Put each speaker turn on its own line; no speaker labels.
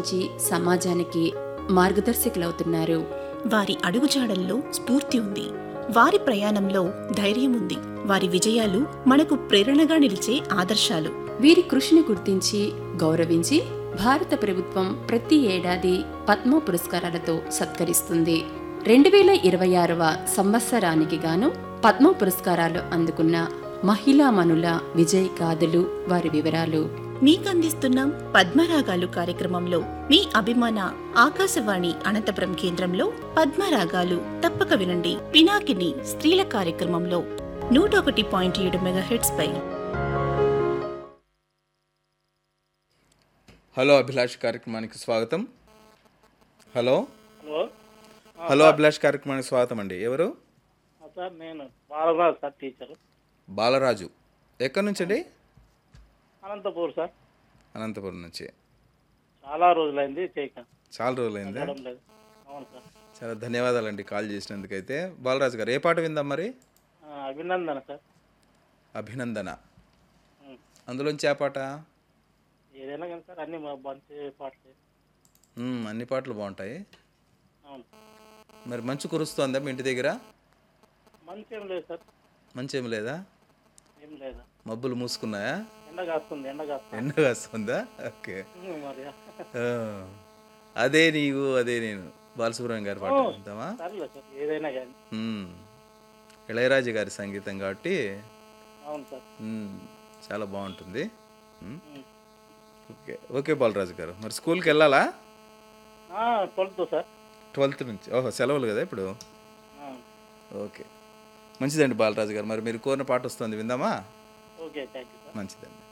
ఆలోచించి సమాజానికి మార్గదర్శకులవుతున్నారు
వారి అడుగుజాడల్లో స్ఫూర్తి ఉంది వారి ప్రయాణంలో ధైర్యం ఉంది వారి విజయాలు మనకు ప్రేరణగా నిలిచే ఆదర్శాలు
వీరి కృషిని గుర్తించి గౌరవించి భారత ప్రభుత్వం ప్రతి ఏడాది పద్మ పురస్కారాలతో సత్కరిస్తుంది రెండు వేల ఇరవై ఆరవ సంవత్సరానికి గాను పద్మ పురస్కారాలు అందుకున్న మహిళామణుల విజయ్ గాథలు వారి వివరాలు
మీకందిస్తున్నాం పద్మరాగాలు కార్యక్రమంలో మీ అభిమాన ఆకాశవాణి అనంతపురం కేంద్రంలో పద్మరాగాలు తప్పక వినండి పినాకిని స్త్రీల కార్యక్రమంలో నూట ఒకటి పాయింట్ ఏడు మెగాహెట్స్ పై
హలో అభిలాష్ కార్యక్రమానికి స్వాగతం హలో
హలో
హలో అభిలాష్ కార్యక్రమానికి స్వాగతం అండి ఎవరు
ఆ సార్ నేను బాలరాజు సార్ టీచర్
బాలరాజు ఎక్కడి నుంచి అండి
అనంతపూర్ సార్
అనంతపురం నుంచి
చాలా రోజులైంది చేయక
చాలా రోజులైందా
వెళ్ళడం లేదు అవును సార్
చాలా ధన్యవాదాలండి కాల్ చేసినందుకైతే బాలరాజు గారు ఏ పాట విందాం మరి
ఆ, అభినందన సార్
అభినందన
ఉం.
అందులోంచి ఆ పాట
ఏదైనా కానీ సార్ అన్ని మా మంచి పాటలు
మ్మ్, అన్ని పాటలు బాగుంటాయి
అవును
మరి మంచు కురుస్తోందా మీ ఇంటి దగ్గర
మంచి ఏం లేదు సార్
మంచి ఏం లేదా
ఏం లేదా
మబ్బులు మూసుకున్నాయా
ఎండ కాస్తుంది ఎండ కాస్తుంది
ఎండ కాస్తుందా ఓకే
ఉం, మరి
ఆ, అదే నీవు అదే నేను బాలసుబ్రహ్మణ్యం గారి పాట విందామా
సర్లే సార్ ఏదైనా కానీ
మ్మ్. ఇళయరాజు గారి సంగీతం కాబట్టి
అవును సార్
మ్మ్, చాలా బాగుంటుంది మ్మ్.
ఉం.
ఓకే ఓకే బాలరాజు గారు మరి స్కూల్కి వెళ్ళాలా
ఆ, ట్వెల్త్ సార్
ట్వెల్త్ నుంచి ఓహో సెలవులు కదా ఇప్పుడు
ఆ,
ఓకే మంచిదండి బాలరాజు గారు మరి మీరు కోరిన పాట వస్తుంది విందామా
ఓకే థ్యాంక్ యూ సార్
మంచిదండి